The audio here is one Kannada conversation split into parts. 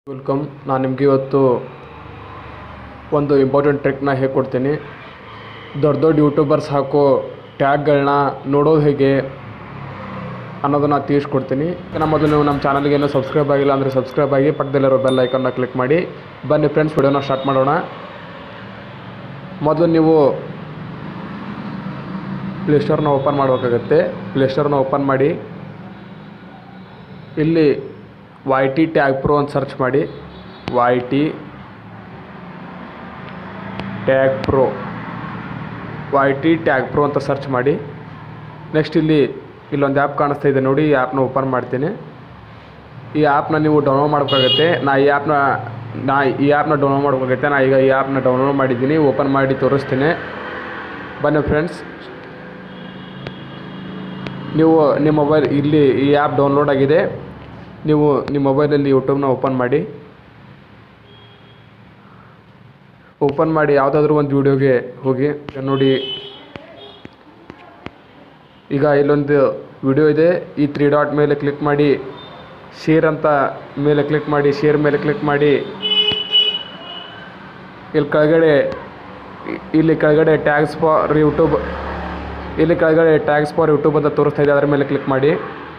ವೆಲ್ಕಮ್ ನಾನು ನಿಮಗೆ ಇವತ್ತು ಒಂದು ಇಂಪಾರ್ಟೆಂಟ್ ಟ್ರಿಕ್ನ ಹೇಳ್ಕೊಡ್ತೀನಿ ದೊಡ್ಡ ದೊಡ್ಡ ಯೂಟ್ಯೂಬರ್ಸ್ ಹಾಕೋ ಟ್ಯಾಗ್ಗಳನ್ನ ನೋಡೋದು ಹೇಗೆ ಅನ್ನೋದನ್ನು ತಿಳಿಸ್ಕೊಡ್ತೀನಿ ನಮ್ಮ ಮೊದಲು ನೀವು ನಮ್ಮ ಚಾನಲ್ಗೆ ಏನೋ ಸಬ್ಸ್ಕ್ರೈಬ್ ಆಗಿಲ್ಲ ಅಂದರೆ ಸಬ್ಸ್ಕ್ರೈಬ್ ಆಗಿ ಪಕ್ಕದಲ್ಲಿರೋ ಬೆಲ್ ಐಕನ್ನ ಕ್ಲಿಕ್ ಮಾಡಿ ಬನ್ನಿ ಫ್ರೆಂಡ್ಸ್ ವಿಡಿಯೋನ ಸ್ಟಾರ್ಟ್ ಮಾಡೋಣ ಮೊದಲು ನೀವು ಪ್ಲೇಸ್ಟೋರ್ನ ಓಪನ್ ಮಾಡಬೇಕಾಗತ್ತೆ ಪ್ಲೇಸ್ಟೋರ್ನ ಓಪನ್ ಮಾಡಿ ಇಲ್ಲಿ ವೈ ಟಿ ಟ್ಯಾಗ್ ಪ್ರೋ ಅಂತ ಸರ್ಚ್ ಮಾಡಿ Y T tag pro Y T tag pro ಅಂತ ಸರ್ಚ್ ಮಾಡಿ ನೆಕ್ಸ್ಟ್ ಇಲ್ಲಿ ಇಲ್ಲೊಂದು ಆ್ಯಪ್ ಕಾಣಿಸ್ತಾ ಇದೆ ನೋಡಿ ಈ ಆ್ಯಪ್ನ ಓಪನ್ ಮಾಡ್ತೀನಿ ಈ ಆ್ಯಪ್ನ ನೀವು ಡೌನ್ಲೋಡ್ ಮಾಡ್ಬೇಕಾಗತ್ತೆ ನಾ ಈ ಆ್ಯಪ್ನ ನಾ ಈ ಆ್ಯಪ್ನ ಡೌನ್ಲೋಡ್ ಮಾಡ್ಬೇಕಾಗತ್ತೆ ನಾ ಈಗ ಈ ಆ್ಯಪ್ನ ಡೌನ್ಲೋಡ್ ಮಾಡಿದ್ದೀನಿ ಓಪನ್ ಮಾಡಿ ತೋರಿಸ್ತೀನಿ ಬನ್ನಿ ಫ್ರೆಂಡ್ಸ್ ನೀವು ನಿಮ್ಮ ಮೊಬೈಲ್ ಇಲ್ಲಿ ಈ ಆ್ಯಪ್ ಡೌನ್ಲೋಡ್ ಆಗಿದೆ ನೀವು ನಿಮ್ಮ ಮೊಬೈಲಲ್ಲಿ ಯೂಟ್ಯೂಬ್ನ ಓಪನ್ ಮಾಡಿ ಓಪನ್ ಮಾಡಿ ಯಾವುದಾದ್ರೂ ಒಂದು ವೀಡಿಯೋಗೆ ಹೋಗಿ ಈಗ ನೋಡಿ ಈಗ ಇಲ್ಲೊಂದು ವಿಡಿಯೋ ಇದೆ ಈ ತ್ರೀ ಡಾಟ್ ಮೇಲೆ ಕ್ಲಿಕ್ ಮಾಡಿ ಶೇರ್ ಅಂತ ಮೇಲೆ ಕ್ಲಿಕ್ ಮಾಡಿ ಶೇರ್ ಮೇಲೆ ಕ್ಲಿಕ್ ಮಾಡಿ ಇಲ್ಲಿ ಕೆಳಗಡೆ ಇಲ್ಲಿ ಕೆಳಗಡೆ ಟ್ಯಾಗ್ಸ್ ಫಾರ್ ಯೂಟ್ಯೂಬ್ ಇಲ್ಲಿ ಕೆಳಗಡೆ ಟ್ಯಾಗ್ಸ್ ಫಾರ್ ಯೂಟ್ಯೂಬ್ ಅಂತ ತೋರಿಸ್ತಾ ಇದೆ ಅದರ ಮೇಲೆ ಕ್ಲಿಕ್ ಮಾಡಿ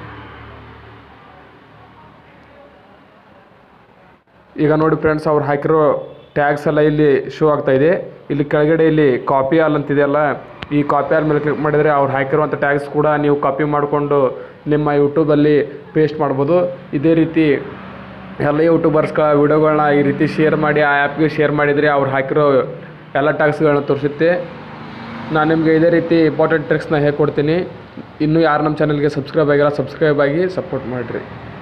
ಈಗ ನೋಡಿ ಫ್ರೆಂಡ್ಸ್ ಅವ್ರು ಹಾಕಿರೋ ಟ್ಯಾಗ್ಸ್ ಎಲ್ಲ ಇಲ್ಲಿ ಶೋ ಆಗ್ತಾ ಇದೆ ಇಲ್ಲಿ ಕೆಳಗಡೆ ಇಲ್ಲಿ ಕಾಪಿ ಆಲ್ ಅಂತಿದೆಯಲ್ಲ ಈ ಕಾಪಿ ಆಲ್ ಮೇಲೆ ಕ್ಲಿಕ್ ಮಾಡಿದರೆ ಅವ್ರು ಹಾಕಿರುವಂಥ ಟ್ಯಾಗ್ಸ್ ಕೂಡ ನೀವು ಕಾಪಿ ಮಾಡಿಕೊಂಡು ನಿಮ್ಮ ಯೂಟ್ಯೂಬಲ್ಲಿ ಪೇಸ್ಟ್ ಮಾಡ್ಬೋದು ಇದೇ ರೀತಿ ಎಲ್ಲ ಯೂಟ್ಯೂಬರ್ಸ್ಗಳ ವಿಡಿಯೋಗಳನ್ನ ಈ ರೀತಿ ಶೇರ್ ಮಾಡಿ ಆ ಆ್ಯಪ್ಗೆ ಶೇರ್ ಮಾಡಿದರೆ ಅವ್ರು ಹಾಕಿರೋ ಎಲ್ಲ ಟ್ಯಾಗ್ಸ್ಗಳನ್ನ ತೋರಿಸುತ್ತೆ ನಾನು ನಿಮಗೆ ಇದೇ ರೀತಿ ಇಂಪಾರ್ಟೆಂಟ್ ಟ್ರಿಕ್ಸ್ನ ಹೇಳ್ಕೊಡ್ತೀನಿ ಇನ್ನೂ ಯಾರು ನಮ್ಮ ಚಾನಲ್ಗೆ ಸಬ್ಸ್ಕ್ರೈಬ್ ಆಗಿಲ್ಲ ಸಬ್ಸ್ಕ್ರೈಬ್ ಆಗಿ ಸಪೋರ್ಟ್ ಮಾಡಿರಿ